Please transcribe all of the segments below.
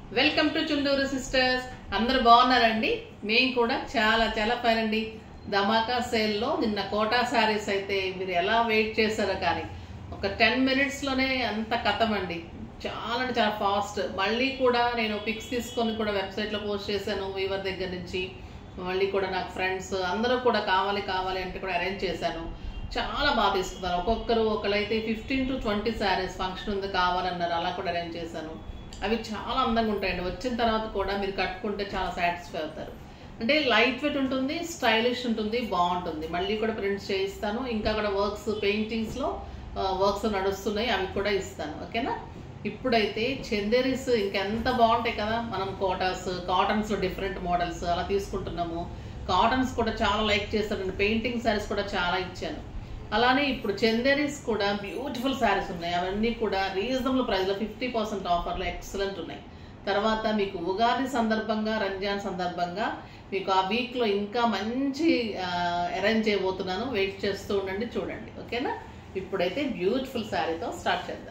welcome to Chunduru sisters అందరు బాగున్నారండి మేము కూడా చాలా చాలా ఫైన్ అండి ధమాకా సేల్లో నిన్న కోటా శారీస్ అయితే మీరు ఎలా వెయిట్ చేశారో కానీ ఒక టెన్ మినిట్స్లోనే అంత కథం అండి చాలా అంటే చాలా ఫాస్ట్ మళ్ళీ కూడా నేను పిక్స్ తీసుకొని కూడా వెబ్సైట్లో పోస్ట్ చేశాను వీవర్ దగ్గర నుంచి మళ్ళీ కూడా నాకు ఫ్రెండ్స్ అందరూ కూడా కావాలి కావాలి అంటే కూడా అరేంజ్ చేశాను చాలా బాగా తీసుకున్నారు ఒక్కొక్కరు ఒకళ్ళైతే fifteen to twenty saris function ఉంది కావాలన్నారు అలా కూడా అరేంజ్ చేశాను అవి చాలా అందంగా ఉంటాయండి వచ్చిన తర్వాత కూడా మీరు కట్టుకుంటే చాలా సాటిస్ఫై అవుతారు అంటే లైట్ వెయిట్ ఉంటుంది స్టైలిష్ ఉంటుంది బాగుంటుంది మళ్ళీ కూడా ప్రింట్స్ చేయిస్తాను ఇంకా కూడా వర్క్స్ పెయింటింగ్స్లో వర్క్స్ నడుస్తున్నాయి అవి కూడా ఇస్తాను ఓకేనా ఇప్పుడైతే చందేరీస్ ఇంకెంత బాగుంటాయి కదా మనం కోటాస్ కాటన్స్లో డిఫరెంట్ మోడల్స్ అలా తీసుకుంటున్నాము కాటన్స్ కూడా చాలా లైక్ చేస్తారండి పెయింటింగ్ శారీస్ కూడా చాలా ఇచ్చాను అలానే ఇప్పుడు చందేరీస్ కూడా బ్యూటిఫుల్ శారీస్ ఉన్నాయి అవన్నీ కూడా రీజనబుల్ ప్రైస్లో ఫిఫ్టీ పర్సెంట్ ఆఫర్లో ఎక్సలెంట్ ఉన్నాయి తర్వాత మీకు ఉగాది సందర్భంగా రంజాన్ సందర్భంగా మీకు ఆ వీక్లో ఇంకా మంచి అరేంజ్ చేయబోతున్నాను వెయిట్ చేస్తూ ఉండండి చూడండి ఓకేనా ఇప్పుడైతే బ్యూటిఫుల్ శారీతో స్టార్ట్ చేద్దాం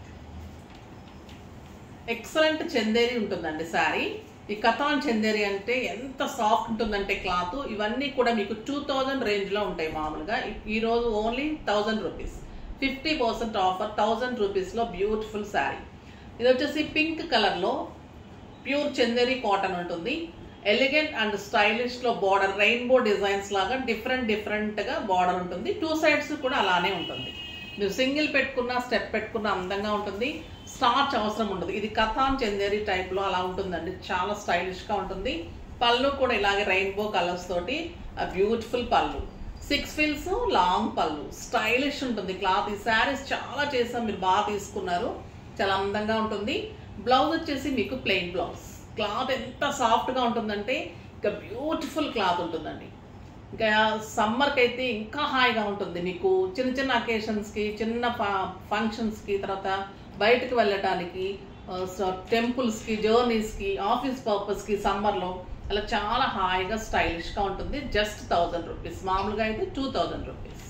ఎక్సలెంట్ చందేరి ఉంటుందండి శారీ ఈ కథాన్ చందేరి అంటే ఎంత సాఫ్ట్ ఉంటుందంటే క్లాత్ ఇవన్నీ కూడా మీకు టూ థౌజండ్ రేంజ్లో ఉంటాయి మామూలుగా ఈ రోజు only thousand rupees fifty percent offer thousand రూపీస్లో బ్యూటిఫుల్ శారీ ఇది వచ్చేసి పింక్ కలర్లో ప్యూర్ చందేరి కాటన్ ఉంటుంది ఎలిగెంట్ అండ్ స్టైలిష్లో బార్డర్ రెయిన్బో డిజైన్స్ లాగా డిఫరెంట్ డిఫరెంట్గా బార్డర్ ఉంటుంది టూ సైడ్స్ కూడా అలానే ఉంటుంది మీరు సింగిల్ పెట్టుకున్న స్టెప్ పెట్టుకున్న అందంగా ఉంటుంది స్టార్చ్ అవసరం ఉండదు ఇది కథాన్ చందేరి టైప్లో అలా ఉంటుందండి చాలా స్టైలిష్గా ఉంటుంది పళ్ళు కూడా ఇలాగే రెయిన్బో కలర్స్ తోటి బ్యూటిఫుల్ పళ్ళు సిక్స్ ఫిల్స్ లాంగ్ పళ్ళు స్టైలిష్ ఉంటుంది క్లాత్ ఈ శారీస్ చాలా చేసాం మీరు బాగా తీసుకున్నారు చాలా అందంగా ఉంటుంది బ్లౌజ్ వచ్చేసి మీకు ప్లెయిన్ బ్లౌజ్ క్లాత్ ఎంత సాఫ్ట్గా ఉంటుందంటే ఇంకా బ్యూటిఫుల్ క్లాత్ ఉంటుందండి ఇంకా సమ్మర్కి అయితే ఇంకా హాయిగా ఉంటుంది మీకు చిన్న చిన్న అకేషన్స్కి చిన్న ఫంక్షన్స్కి తర్వాత బయటకు వెళ్ళటానికి టెంపుల్స్కి జర్నీస్కి ఆఫీస్ పర్పస్కి సమ్మర్లో అలా చాలా హాయిగా స్టైలిష్గా ఉంటుంది జస్ట్ థౌజండ్ రూపీస్ మామూలుగా అయితే టూ థౌజండ్ రూపీస్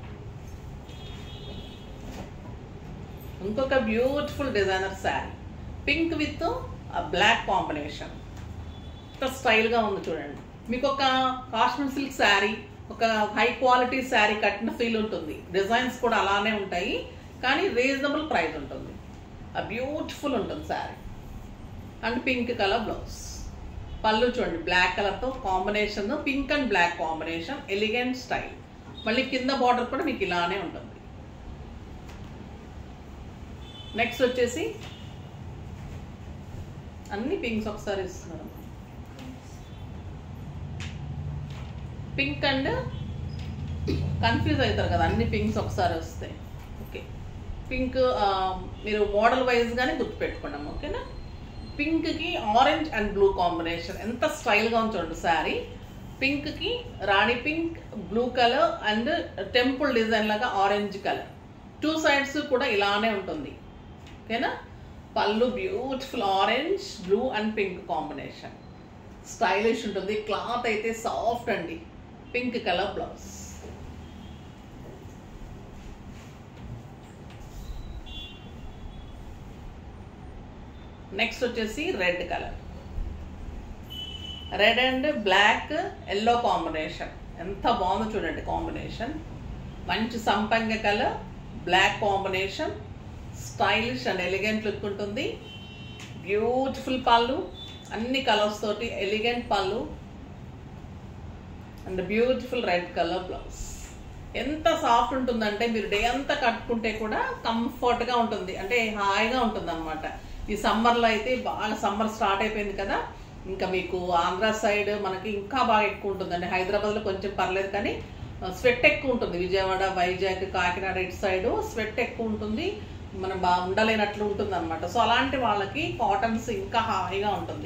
ఇంకొక beautiful designer sari pink with black combination ఎంత స్టైల్గా ఉంది చూడండి మీకు ఒక కాశ్మీర్ సిల్క్ శారీ ఒక హై క్వాలిటీ శారీ కట్టిన ఫీల్ ఉంటుంది డిజైన్స్ కూడా అలానే ఉంటాయి కానీ రీజనబుల్ ప్రైస్ ఉంటుంది బ్యూటిఫుల్ ఉంటుంది sari and pink colour blouse పళ్ళు చూడండి బ్లాక్ కలర్తో combination pink and black combination elegant style మళ్ళీ కింద బార్డర్ కూడా మీకు ఇలానే ఉంటుంది నెక్స్ట్ వచ్చేసి అన్ని పింక్స్ ఒకసారి ఇస్తున్నారు పింక్ అండ్ కన్ఫ్యూజ్ అవుతారు కదా అన్ని పింక్స్ ఒకసారి వస్తాయి ఓకే పింక్ మీరు మోడల్ వైజ్గానే గుర్తుపెట్టుకున్నాము ఓకేనా పింక్కి ఆరెంజ్ అండ్ బ్లూ కాంబినేషన్ ఎంత స్టైల్గా ఉంచండి శారీ పింక్కి rani pink blue colour and temple design లాగా ఆరెంజ్ కలర్ టూ సైడ్స్ కూడా ఇలానే ఉంటుంది ఓకేనా పళ్ళు beautiful orange blue and pink combination stylish ఉంటుంది క్లాత్ అయితే సాఫ్ట్ అండి పింక్ కలర్ బ్లౌజ్ నెక్స్ట్ వచ్చేసి red colour red and black yellow combination ఎంత బాగుందో చూడండి కాంబినేషన్ మంచి సంపంగ colour black combination stylish and elegant look ఉంటుంది బ్యూటిఫుల్ పళ్ళు అన్ని కలర్స్ తోటి ఎలిగెంట్ పళ్ళు and beautiful red colour blouse ఎంత సాఫ్ట్ ఉంటుందంటే మీరు డే అంతా కట్టుకుంటే కూడా కంఫర్ట్గా ఉంటుంది అంటే హాయిగా ఉంటుంది అనమాట ఈ సమ్మర్లో అయితే బాగా సమ్మర్ స్టార్ట్ అయిపోయింది కదా ఇంకా మీకు ఆంధ్ర సైడ్ మనకి ఇంకా బాగా ఎక్కువ ఉంటుందండి హైదరాబాద్లో కొంచెం పర్లేదు కానీ స్వెట్ ఎక్కువ ఉంటుంది విజయవాడ వైజాగ్ కాకినాడ ఇటు సైడ్ స్వెట్ ఎక్కువ ఉంటుంది మనం బాగా ఉండలేనట్లు ఉంటుంది అనమాట సో అలాంటి వాళ్ళకి కాటన్స్ ఇంకా హాయిగా ఉంటుంది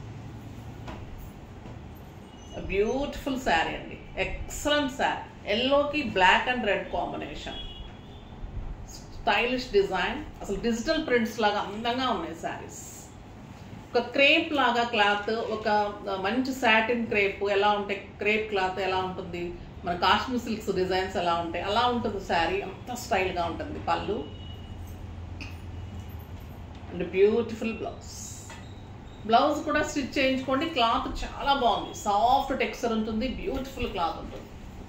బ్యూటిఫుల్ శారీ అండి ఎక్సలెంట్ శారీ ఎల్లోకి black and red combination stylish design అసలు డిజిటల్ ప్రింట్స్ లాగా అందంగా ఉన్నాయి శారీస్ ఒక క్రేప్ లాగా క్లాత్ ఒక మంచి సాటిన్ క్రేప్ ఎలా ఉంటాయి క్రేప్ క్లాత్ ఎలా ఉంటుంది మన కాశ్మీర్ సిల్క్స్ డిజైన్స్ ఎలా ఉంటాయి అలా ఉంటుంది శారీ అంత స్టైల్గా ఉంటుంది పళ్ళు అండ్ బ్యూటిఫుల్ బ్లౌజ్ బ్లౌజ్ కూడా స్టిచ్ చేయించుకోండి క్లాత్ చాలా బాగుంది సాఫ్ట్ టెక్స్చర్ ఉంటుంది బ్యూటిఫుల్ క్లాత్ ఉంటుంది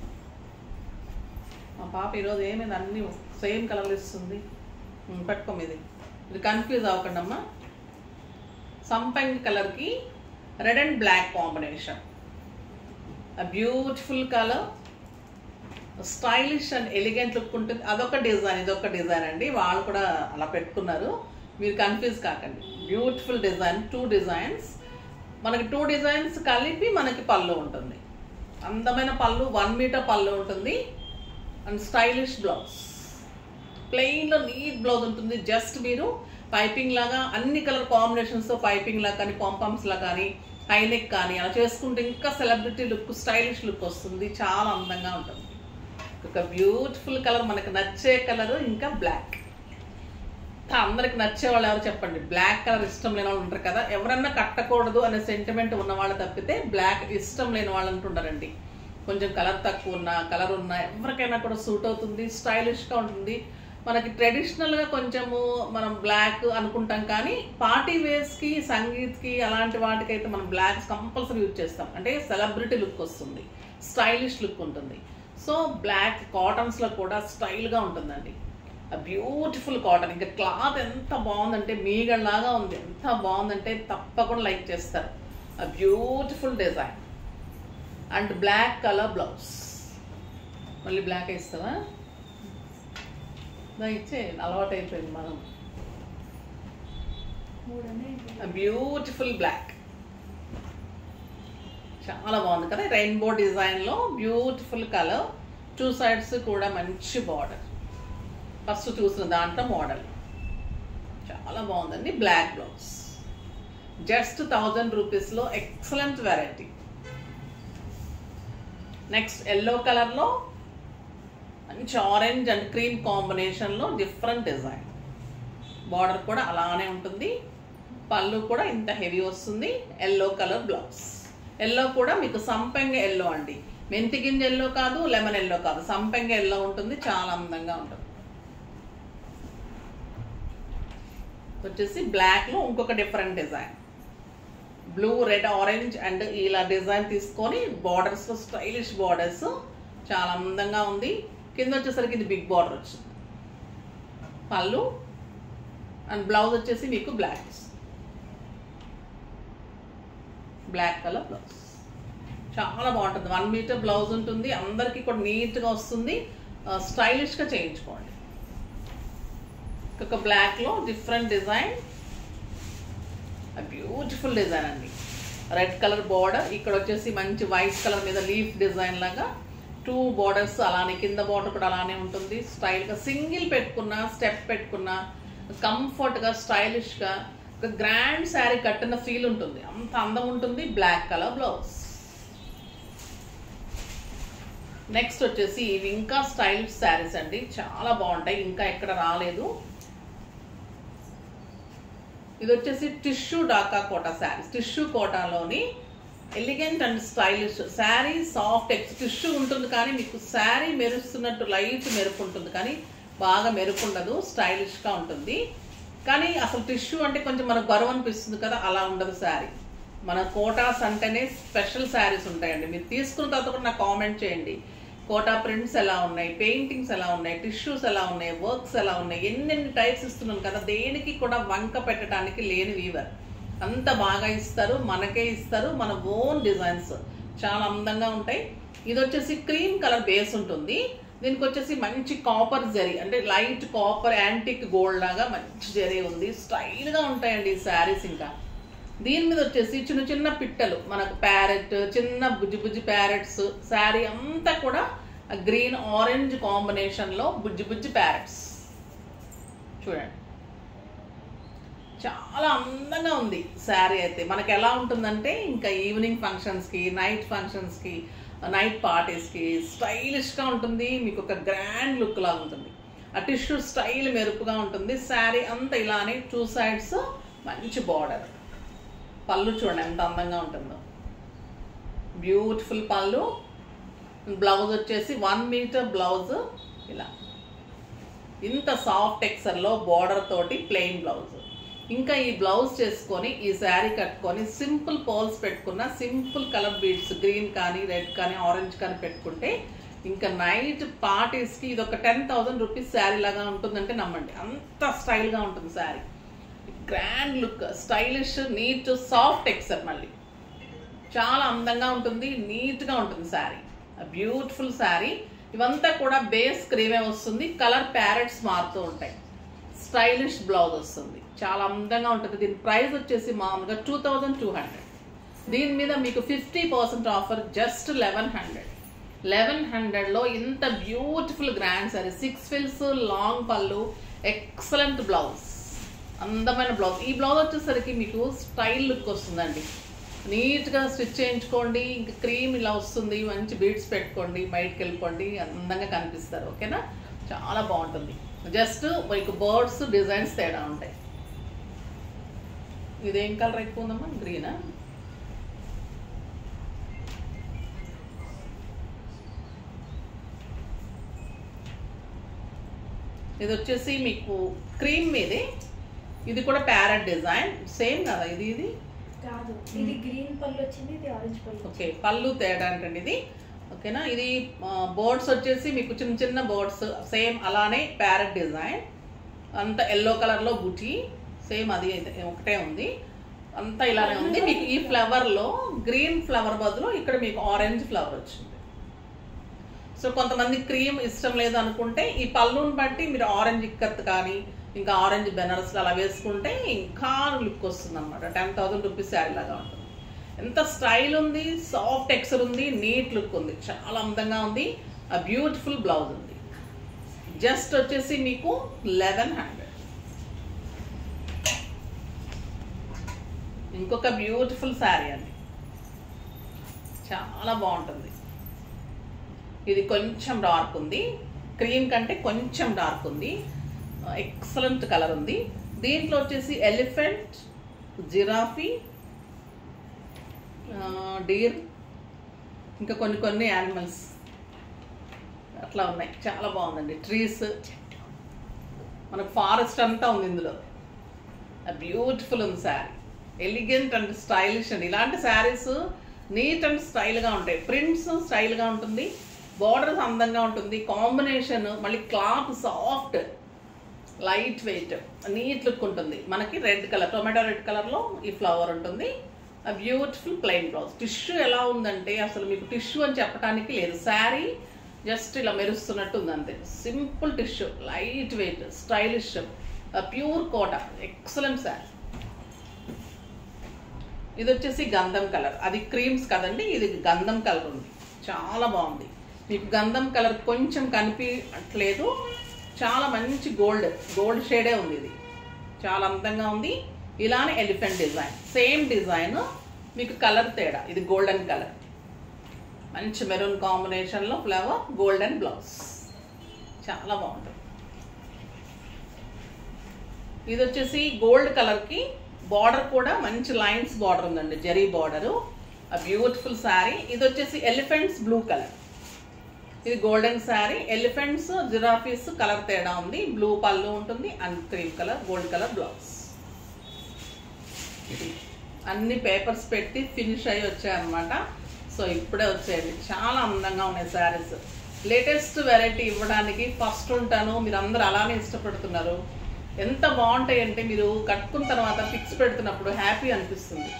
మా పాప ఈరోజు ఏమైంది అన్ని సేమ్ కలర్లు ఇస్తుంది ఉమ్, పట్టుకో ఇది ఇది కన్ఫ్యూజ్ అవ్వకండి అమ్మా సంపంగి కలర్కి red and black combination beautiful colour stylish and elegant look ఉంటుంది అదొక డిజైన్ ఇదొక డిజైన్ అండి వాళ్ళు కూడా అలా పెట్టుకున్నారు మీరు కన్ఫ్యూజ్ కాకండి బ్యూటిఫుల్ డిజైన్ టూ డిజైన్స్ మనకి టూ డిజైన్స్ కలిపి మనకి పళ్ళు ఉంటుంది అందమైన పళ్ళు వన్ మీటర్ పళ్ళు ఉంటుంది అండ్ స్టైలిష్ బ్లౌజ్ ప్లెయిన్లో నీట్ బ్లౌజ్ ఉంటుంది జస్ట్ మీరు పైపింగ్ లాగా అన్ని కలర్ కాంబినేషన్స్తో పైపింగ్ లాగా కానీ పాంపామ్స్ లా కానీ హైనెక్ కానీ అలా చేసుకుంటే ఇంకా సెలబ్రిటీ లుక్ స్టైలిష్ లుక్ వస్తుంది చాలా అందంగా ఉంటుంది ఒక బ్యూటిఫుల్ కలర్ మనకు నచ్చే కలర్ ఇంకా బ్లాక్ అందరికి నచ్చే వాళ్ళు ఎవరు చెప్పండి బ్లాక్ కలర్ ఇష్టం లేని వాళ్ళు ఉంటారు కదా ఎవరన్నా కట్టకూడదు అనే సెంటిమెంట్ ఉన్న వాళ్ళు తప్పితే బ్లాక్ ఇష్టం లేని వాళ్ళు అంటుంటారండి కొంచెం కలర్ తక్కువ ఉన్నా కలర్ ఉన్నా ఎవరికైనా కూడా సూట్ అవుతుంది స్టైలిష్గా ఉంటుంది మనకి ట్రెడిషనల్గా కొంచెము మనం బ్లాక్ అనుకుంటాం కానీ పార్టీ వేర్స్కి సంగీత్కి అలాంటి వాటికైతే మనం బ్లాక్ కంపల్సరీ యూజ్ చేస్తాం అంటే సెలబ్రిటీ లుక్ వస్తుంది స్టైలిష్ లుక్ ఉంటుంది సో బ్లాక్ కాటన్స్లో కూడా స్టైల్గా ఉంటుందండి బ్యూటిఫుల్ కాటన్ ఇంకా క్లాత్ ఎంత బాగుందంటే మీగల్లాగా ఉంది ఎంత బాగుందంటే తప్పకుండా లైక్ చేస్తారు ఆ beautiful design and black colour blouse మళ్ళీ బ్లాక్ వేస్తావా దా ఇచ్చే అలవాటు అయిపోయింది మనం బ్యూటిఫుల్ బ్లాక్ చాలా బాగుంది కదా రెయిన్బో డిజైన్లో బ్యూటిఫుల్ కలర్ టూ సైడ్స్ కూడా మంచి బార్డర్ ఫస్ట్ చూసిన దాంట్లో మోడల్ చాలా బాగుందండి బ్లాక్ బ్లౌజ్ జస్ట్ థౌజండ్ రూపీస్లో ఎక్సలెంట్ వెరైటీ నెక్స్ట్ ఎల్లో కలర్లో మంచి ఆరెంజ్ అండ్ క్రీమ్ కాంబినేషన్లో డిఫరెంట్ డిజైన్ బార్డర్ కూడా అలానే ఉంటుంది పళ్ళు కూడా ఇంత హెవీ వస్తుంది ఎల్లో కలర్ బ్లౌజ్ ఎల్లో కూడా మీకు సంపెంగ ఎల్లో అండి మెంతి గింజ ఎల్లో కాదు లెమన్ ఎల్లో కాదు సంపెంగ ఎల్లో ఉంటుంది చాలా అందంగా ఉంటుంది వచ్చేసి బ్లాక్లో ఇంకొక different design blue red orange and ఇలా డిజైన్ తీసుకొని బార్డర్స్ స్టైలిష్ బార్డర్స్ చాలా అందంగా ఉంది కింద వచ్చేసరికి ఇది బిగ్ బార్డర్ వచ్చింది పళ్ళు అండ్ బ్లౌజ్ వచ్చేసి మీకు బ్లాక్ బ్లాక్ కలర్ బ్లౌజ్ చాలా బాగుంటుంది వన్ మీటర్ బ్లౌజ్ ఉంటుంది అందరికీ కూడా నీట్గా వస్తుంది స్టైలిష్గా చేయించుకోండి ఒక బ్లాక్లో డిఫరెంట్ డిజైన్ బ్యూటిఫుల్ డిజైన్ అండి రెడ్ కలర్ బార్డర్ ఇక్కడ వచ్చేసి మంచి వైట్ కలర్ మీద లీఫ్ డిజైన్ లాగా టూ బార్డర్స్ అలానే కింద బార్డర్ కూడా అలానే ఉంటుంది స్టైల్గా సింగిల్ పెట్టుకున్నా స్టెప్ పెట్టుకున్నా కంఫర్ట్గా స్టైలిష్గా ఒక గ్రాండ్ శారీ కట్టిన ఫీల్ ఉంటుంది అంత అందం ఉంటుంది బ్లాక్ కలర్ బ్లౌజ్ నెక్స్ట్ వచ్చేసి ఇవి ఇంకా స్టైలిష్ శారీస్ అండి చాలా బాగుంటాయి ఇంకా ఎక్కడ రాలేదు ఇది వచ్చేసి టిష్యూ డాకా కోటా శారీస్ టిష్యూ కోటాలోని elegant and stylish sari soft ఎక్స్ టిష్యూ ఉంటుంది కానీ మీకు శారీ మెరుస్తున్నట్టు లైట్ మెరుపు ఉంటుంది కానీ బాగా మెరుపు ఉండదు స్టైలిష్గా ఉంటుంది కానీ అసలు టిష్యూ అంటే కొంచెం మనకు బరువు అనిపిస్తుంది కదా అలా ఉండదు శారీ మన కోటాస్ అంటేనే స్పెషల్ శారీస్ ఉంటాయండి మీరు తీసుకున్న తర్వాత కూడా నాకు కామెంట్ చేయండి కోటా ప్రింట్స్ ఎలా ఉన్నాయి పెయింటింగ్స్ ఎలా ఉన్నాయి టిష్యూస్ ఎలా ఉన్నాయి వర్క్స్ ఎలా ఉన్నాయి ఎన్నెన్ని టైప్స్ ఇస్తున్నాను కదా దేనికి కూడా వంక పెట్టడానికి లేని వీవర్ అంత బాగా ఇస్తారు మనకే ఇస్తారు మన ఓన్ డిజైన్స్ చాలా అందంగా ఉంటాయి ఇది వచ్చేసి క్రీమ్ కలర్ బేస్ ఉంటుంది దీనికి వచ్చేసి మంచి కాపర్ జరీ అంటే లైట్ కాపర్ యాంటిక్ గోల్డ్ లాగా మంచి జరీ ఉంది స్టైల్గా ఉంటాయండి ఈ శారీస్ ఇంకా దీని మీద వచ్చేసి చిన్న చిన్న పిట్టలు మనకు ప్యారెట్ చిన్న బుజ్జి బుజ్జి ప్యారెట్స్ శారీ అంతా కూడా గ్రీన్ ఆరెంజ్ కాంబినేషన్లో బుజ్జి బుజ్జి ప్యారెట్స్ చూడండి చాలా అందంగా ఉంది శారీ అయితే మనకి ఎలా ఉంటుందంటే ఇంకా ఈవినింగ్ ఫంక్షన్స్కి నైట్ ఫంక్షన్స్కి నైట్ పార్టీస్కి స్టైలిష్గా ఉంటుంది మీకు ఒక గ్రాండ్ లుక్ లాగా ఉంటుంది ఆ టిష్యూ స్టైల్ మెరుపుగా ఉంటుంది శారీ అంతా ఇలానే టూ సైడ్స్ మంచి బార్డర్ పళ్ళు చూడండి ఎంత అందంగా ఉంటుందో బ్యూటిఫుల్ పళ్ళు బ్లౌజ్ వచ్చేసి వన్ మీటర్ బ్లౌజ్ ఇలా ఇంత సాఫ్ట్ టెక్సర్లో బార్డర్ తోటి ప్లెయిన్ బ్లౌజ్ ఇంకా ఈ బ్లౌజ్ చేసుకొని ఈ శారీ కట్టుకొని సింపుల్ పోల్స్ పెట్టుకున్న సింపుల్ కలర్ బీడ్స్ గ్రీన్ కానీ రెడ్ కానీ ఆరెంజ్ కానీ పెట్టుకుంటే ఇంకా నైట్ పార్టీస్కి ఇది ఒక టెన్ థౌసండ్ రూపీస్ శారీ లాగా ఉంటుందంటే నమ్మండి అంత స్టైల్గా ఉంటుంది sari grand look stylish neat soft texture మళ్ళీ చాలా అందంగా ఉంటుంది నీట్గా ఉంటుంది శారీ బ్యూటిఫుల్ శారీ ఇవంతా కూడా బేస్ క్రీమే వస్తుంది కలర్ ప్యారెట్స్ మారుతూ ఉంటాయి స్టైలిష్ బ్లౌజ్ వస్తుంది చాలా అందంగా ఉంటుంది దీని ప్రైస్ వచ్చేసి మామూలుగా టూ థౌజండ్ టూ హండ్రెడ్ దీని మీద మీకు fifty percent offer just eleven hundred eleven హండ్రెడ్లో ఇంత beautiful grand sari six fils long పళ్ళు ఎక్సలెంట్ బ్లౌజ్ అందమైన బ్లౌజ్ ఈ బ్లౌజ్ వచ్చేసరికి మీకు స్టైల్ లుక్ వస్తుందండి నీట్గా స్టిచ్ చేయించుకోండి ఇంకా క్రీమ్ ఇలా వస్తుంది మంచి బీడ్స్ పెట్టుకోండి బయటకు వెళ్ళిపోండి అందంగా కనిపిస్తారు ఓకేనా చాలా బాగుంటుంది జస్ట్ మీకు బర్డ్స్ డిజైన్స్ తేడా ఉంటాయి ఇదేం కలర్ ఎక్కువ ఉందమ్మా గ్రీనా ఇది వచ్చేసి మీకు క్రీమ్ మీదే ఇది కూడా ప్యారెట్ డిజైన్ సేమ్ కదా ఇది ఇది కాదు ఇది గ్రీన్ పళ్ళు వచ్చింది ఇది ఆరెంజ్ పళ్ళు ఓకే పళ్ళు తేడా అంటండి ఇది ఓకేనా ఇది బోర్డ్స్ వచ్చేసి మీకు చిన్న చిన్న బోర్డ్స్ సేమ్ అలానే ప్యారెట్ డిజైన్ అంత ఎల్లో కలర్లో బుటీ సేమ్ అది అయితే ఒకటే ఉంది అంతా ఇలానే ఉంది మీకు ఈ ఫ్లవర్లో గ్రీన్ ఫ్లవర్ బదులు ఇక్కడ మీకు ఆరెంజ్ ఫ్లవర్ వచ్చింది సో కొంతమంది క్రీమ్ ఇష్టం లేదు అనుకుంటే ఈ పళ్ళుని బట్టి మీరు ఆరెంజ్ ఇక్కత్ కానీ ఇంకా ఆరెంజ్ బెనరస్ అలా వేసుకుంటే ఇంకా లుక్ వస్తుంది అనమాట టెన్ థౌసండ్ రూపీస్ శారీ లాగా ఉంటుంది ఎంత స్టైల్ ఉంది సాఫ్ట్ టెక్స్చర్ ఉంది నీట్ లుక్ ఉంది చాలా అందంగా ఉంది ఆ బ్యూటిఫుల్ బ్లౌజ్ ఉంది జస్ట్ వచ్చేసి మీకు లెవెన్ హండ్రెడ్ ఇంకొక బ్యూటిఫుల్ శారీ అండి చాలా బాగుంటుంది ఇది కొంచెం డార్క్ ఉంది క్రీమ్ కంటే కొంచెం డార్క్ ఉంది ఎక్సలెంట్ కలర్ ఉంది దీంట్లో వచ్చేసి ఎలిఫెంట్ జిరాఫీ డీర్ ఇంకా కొన్ని కొన్ని యానిమల్స్ అట్లా ఉన్నాయి చాలా బాగుందండి ట్రీస్ మనకు ఫారెస్ట్ అంతా ఉంది ఇందులో బ్యూటిఫుల్ ఉంది శారీ ఎలిగెంట్ అండ్ స్టైలిష్ అండి ఇలాంటి శారీస్ నీట్ అండ్ స్టైల్గా ఉంటాయి ప్రింట్స్ స్టైల్గా ఉంటుంది బార్డర్స్ అందంగా ఉంటుంది కాంబినేషన్ మళ్ళీ cloth soft lightweight neat look ఉంటుంది మనకి రెడ్ కలర్ టొమాటో రెడ్ కలర్లో ఈ ఫ్లవర్ ఉంటుంది బ్యూటిఫుల్ ప్లెయిన్ బ్లౌజ్ టిష్యూ ఎలా ఉందంటే అసలు మీకు టిష్యూ అని చెప్పడానికి లేదు శారీ జస్ట్ ఇలా మెరుస్తున్నట్టు ఉంది అంతే simple tissue lightweight stylish pure Kota excellent sari ఇది వచ్చేసి గంధం కలర్ అది క్రీమ్స్ కదండి ఇది గంధం కలర్ ఉంది చాలా బాగుంది మీకు గంధం కలర్ కొంచెం కనిపించట్లేదు చాలా మంచి గోల్డ్ గోల్డ్ షేడే ఉంది ఇది చాలా అందంగా ఉంది ఇలానే ఎలిఫెంట్ డిజైన్ సేమ్ డిజైన్ మీకు కలర్ తేడా ఇది గోల్డెన్ కలర్ మంచి మెరూన్ కాంబినేషన్లో ఫ్లవర్ గోల్డెన్ బ్లౌజ్ చాలా బాగుంటుంది ఇది వచ్చేసి గోల్డ్ కలర్కి బార్డర్ కూడా మంచి లైన్స్ బార్డర్ ఉందండి జరీ బార్డరు ఆ బ్యూటిఫుల్ శారీ ఇది వచ్చేసి ఎలిఫెంట్స్ బ్లూ కలర్ ఇది golden sari elephants giraffes colour తేడా ఉంది బ్లూ పళ్ళు ఉంటుంది and cream colour gold colour blouse అన్ని పేపర్స్ పెట్టి ఫినిష్ అయ్యి వచ్చాయన్నమాట సో ఇప్పుడే వచ్చాయండి చాలా అందంగా ఉన్నాయి శారీస్ లేటెస్ట్ వెరైటీ ఇవ్వడానికి ఫస్ట్ ఉంటాను మీరు అందరూ అలానే ఇష్టపడుతున్నారు ఎంత బాగుంటాయి అంటే మీరు కట్టుకున్న తర్వాత పిక్స్ పెడుతున్నప్పుడు హ్యాపీ అనిపిస్తుంది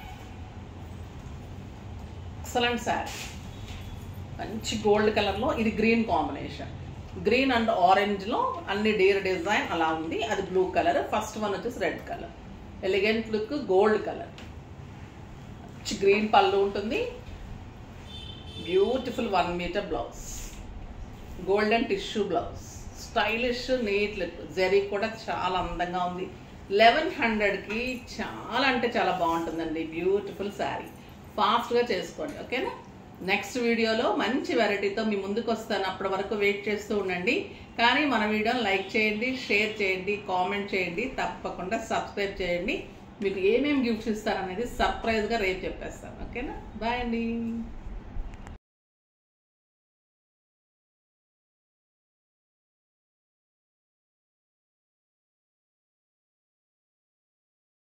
ఎక్సలెంట్ శారీ మంచి గోల్డ్ కలర్లో ఇది గ్రీన్ కాంబినేషన్ గ్రీన్ అండ్ ఆరెంజ్లో అన్ని డీర్ డిజైన్ అలా ఉంది అది బ్లూ కలర్ ఫస్ట్ వన్ వచ్చేసి red colour elegant look gold colour మంచి గ్రీన్ పళ్ళు ఉంటుంది beautiful one metre blouse golden tissue blouse stylish neat look zari కూడా చాలా అందంగా ఉంది లెవెన్ హండ్రెడ్కి చాలా అంటే చాలా బాగుంటుందండి బ్యూటిఫుల్ శారీ ఫాస్ట్గా చేసుకోండి ఓకేనా నెక్స్ట్ వీడియోలో మంచి వెరైటీతో మీ ముందుకు వస్తాను అప్పటి వరకు వెయిట్ చేస్తూ ఉండండి కానీ మన వీడియోని లైక్ చేయండి షేర్ చేయండి కామెంట్ చేయండి తప్పకుండా సబ్స్క్రైబ్ చేయండి మీకు ఏమేమి గిఫ్ట్స్ ఇస్తారనేది సర్ప్రైజ్గా రేపు చెప్పేస్తాను ఓకేనా బాయ్ అండి